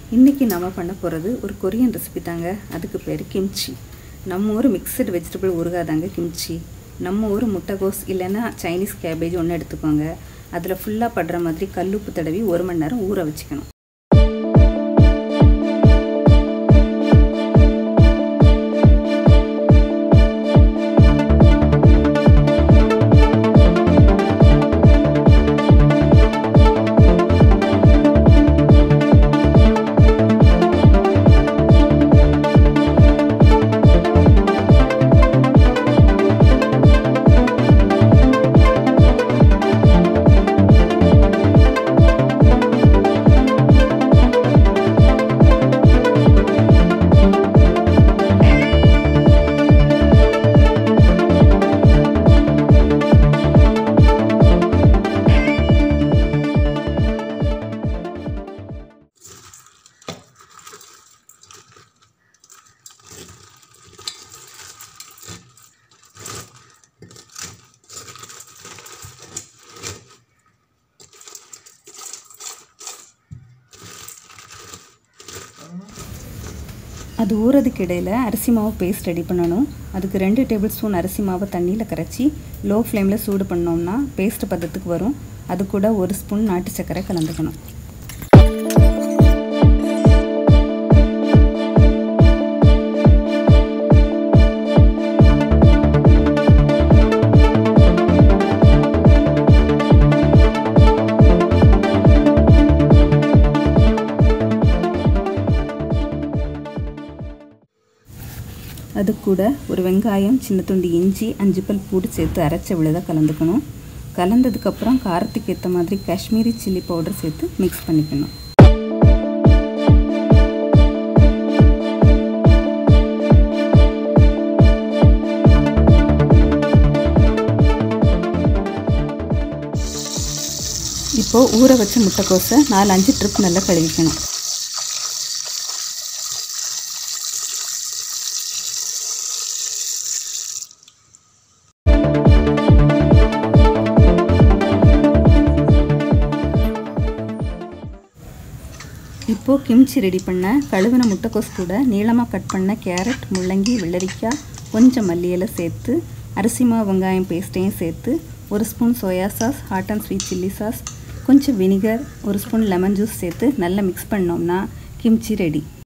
இன்றைக்கி நாம் பண்ண போகிறது ஒரு கொரியன் ரெசிபி தாங்க அதுக்கு பேர் கிம்ச்சி நம்ம ஊர் மிக்சடு வெஜிடபிள் ஊறுகாதாங்க கிம்ச்சி நம்ம ஊர் முட்டைகோஸ் இல்லைன்னா சைனீஸ் கேபேஜ் ஒன்று எடுத்துக்கோங்க அதில் ஃபுல்லாக படுற மாதிரி கல்லுப்பு தடவி ஒரு மணி நேரம் ஊற வச்சுக்கணும் அது ஊறதுக்கு இடையில் அரிசி மாவு பேஸ்ட் ரெடி பண்ணணும் அதுக்கு ரெண்டு டேபிள் ஸ்பூன் அரிசி மாவை தண்ணியில் கரைச்சி லோ ஃப்ளேமில் சூடு பண்ணோம்னா பேஸ்ட் பதத்துக்கு வரும் அது கூட ஒரு ஸ்பூன் நாட்டு சர்க்கரை கலந்துக்கணும் அது கூட ஒரு வெங்காயம் சின்ன துண்டு இஞ்சி அஞ்சு பல் பூடு சேர்த்து அரைச்ச விழுத கலந்துக்கணும் கலந்ததுக்கப்புறம் காரத்துக்கு ஏற்ற மாதிரி காஷ்மீரி சில்லி பவுடர் சேர்த்து மிக்ஸ் பண்ணிக்கணும் இப்போது ஊற வச்ச முட்டைக்கோஸை நாலு அஞ்சு ட்ரிப் நல்லா கழுவிக்கணும் இப்போது கிம்ச்சி ரெடி பண்ண கழுவின முட்டைக்கோஸ் கூட நீளமாக கட் பண்ண கேரட் முள்ளங்கி வெள்ளரிக்காய் கொஞ்சம் மல்லி இலை சேர்த்து அரிசி மாவு வெங்காயம் பேஸ்ட்டையும் சேர்த்து ஒரு spoon soya sauce hot and sweet chilli sauce கொஞ்சம் வினிகர் ஒரு ஸ்பூன் லெமன் ஜூஸ் சேர்த்து நல்லா மிக்ஸ் பண்ணோம்னா கிம்ச்சி ரெடி